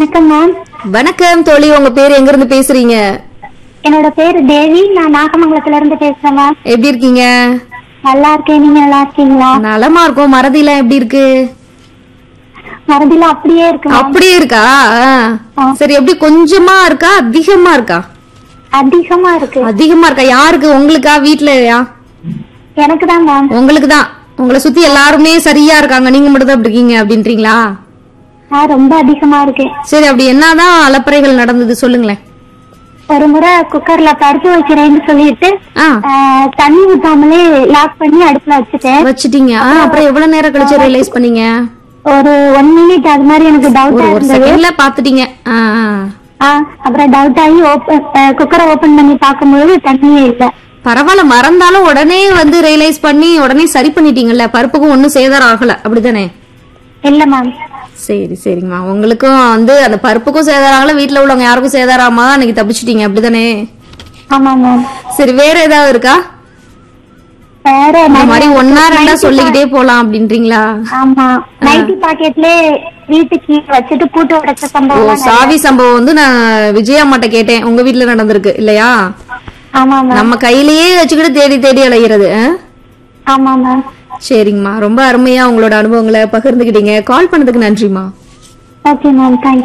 வணக்கம் மேம் வணக்கம் தோழி உங்க பேர் எங்க இருந்து பேசுறீங்க என்னோட பேரு தேவி நான் நாகமங்கலத்துல இருந்து பேசுறேன் மேம் எப்படி இருக்கீங்க நல்லா இருக்கேன் நீங்க நல்லா இருக்கீங்களா நலமா இருக்கும் மறதிலாம் எப்படி இருக்கு மறதில அப்படியே இருக்கு மேம் அப்படியே இருக்கா ஆ. ஆ. சரி எப்படி கொஞ்சமா இருக்கா அதிகமா இருக்கா அதிகமா இருக்கு அதிகமா இருக்கா யாருக்கு உங்களுக்கா வீட்லயா எனக்கு தான் மேம் உங்களுக்கு தான் உங்களை சுத்தி எல்லாருமே சரியா இருக்காங்க நீங்க மட்டும் தான் இப்படி இருக்கீங்க அப்படின்றீங்களா நான் ரொம்ப அதிகமா இருக்கேன் சரி அப்படி என்னதான் அலப்பறைகள் நடந்தது சொல்லுங்களேன் ஒரு முறை குக்கர்ல பருப்பு வைக்கிறேன்னு சொல்லிட்டு ஆ ஆ, தண்ணி ஊத்தாமலே லாக் பண்ணி அடுப்புல வச்சுட்டேன் வச்சிட்டீங்க ஆ, அப்புறம் எவ்வளவு நேரம் கழிச்சு ரியலைஸ் பண்ணீங்க ஒரு ஒன் மினிட் அது மாதிரி எனக்கு ஒரு டவுட்டா ஒரு இருந்தது செகண்ட்ல பாத்துட்டீங்க ஆ, ஆ. ஆ, அப்புறம் டவுட் ஆகி ஓப்பன் குக்கரை ஓபன் பண்ணி பார்க்கும்போது தண்ணியே இல்ல பரவாயில்ல மறந்தாலும் உடனே வந்து ரியலைஸ் பண்ணி உடனே சரி பண்ணிட்டீங்கல்ல பருப்புக்கும் ஒன்னும் சேதாரம் ஆகல அப்படிதானே இல்ல மேம் சரி சரிங்கம்மா உங்களுக்கும் வந்து அந்த பருப்புக்கும் சேதாரம் ஆகல வீட்ல உள்ளவங்க யாருக்கும் சேதாரம் ஆமா அன்னைக்கு தப்பிச்சிட்டீங்க அப்படிதானே ஆமா மேம் சரி வேற ஏதாவது இருக்கா வேற இந்த நிறைய மாதிரி ஒன்னா ரெண்டா night சொல்லிக்கிட்டே போலாம் அப்படின்றீங்களா ஆமா நைட்டி பாக்கெட்ல வீட்டுக்கு வச்சுட்டு பூட்டு உடைச்ச ஓ சம்பவம் எல்லாம் நிறைய- சாவி சம்பவம் வந்து நான் விஜயா அம்மாட்ட கேட்டேன் உங்க வீட்ல நடந்திருக்கு இல்லையா ஆமா மேம் நம்ம கையிலேயே வச்சுக்கிட்டு தேடி தேடி அலைகிறது ஆ? ஆமா மேம் சரிங்கம்மா ரொம்ப அருமையா உங்களோட அனுபவங்களை பகிர்ந்துக்கிட்டீங்க கால் பண்ணதுக்கு நன்றிம்மா ஓகே மேம் தேங்க்யூ